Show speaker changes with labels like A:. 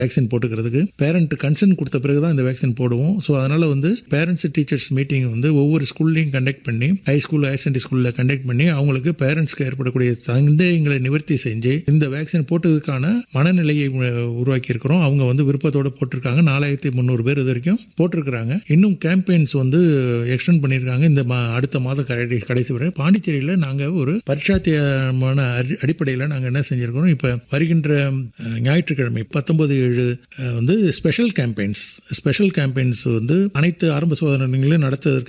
A: vaccine போட்டுக்கிறதுக்கு parent consent கொடுத்த பிறகு தான் இந்த வேக்சின் போடுவோம் ஸோ அதனால வந்து பேரண்ட்ஸ் டீச்சர்ஸ் மீட்டிங் வந்து ஒவ்வொரு ஸ்கூல்லையும் கண்டக்ட் பண்ணி ஹை ஸ்கூல் ஹையர் செகண்டரி ஸ்கூலில் கண்டக்ட் பண்ணி அவங்களுக்கு பேரண்ட்ஸ்க்கு ஏற்படக்கூடிய சந்தேகங்களை நிவர்த்தி செஞ்சு இந்த வேக்சின் போட்டதுக்கான மனநிலையை உருவாக்கி இருக்கிறோம் அவங்க வந்து விருப்பத்தோட போட்டிருக்காங்க நாலாயிரத்தி முந்நூறு பேர் இது வரைக்கும் போட்டிருக்கிறாங்க இன்னும் கேம்பெயின்ஸ் வந்து எக்ஸ்டெண்ட் பண்ணியிருக்காங்க இந்த மா- அடுத்த மாத கடை கடைசி வரை பாண்டிச்சேரியில் நாங்கள் ஒரு பரிட்சாத்தியமான அடி- அடிப்படையில் நாங்கள் என்ன செஞ்சிருக்கிறோம் இப்போ வருகின்ற அஹ், ஞாயிற்றுக்கிழமை பத்தொன்பது ஏழு அஹ், வந்து ஸ்பெஷல் கேம்பெயின்ஸ் ஸ்பெஷல் கேம்பெயின்ஸ் வந்து அனைத்து ஆரம்ப சோதனைகளையும் நடத்துவதற்கு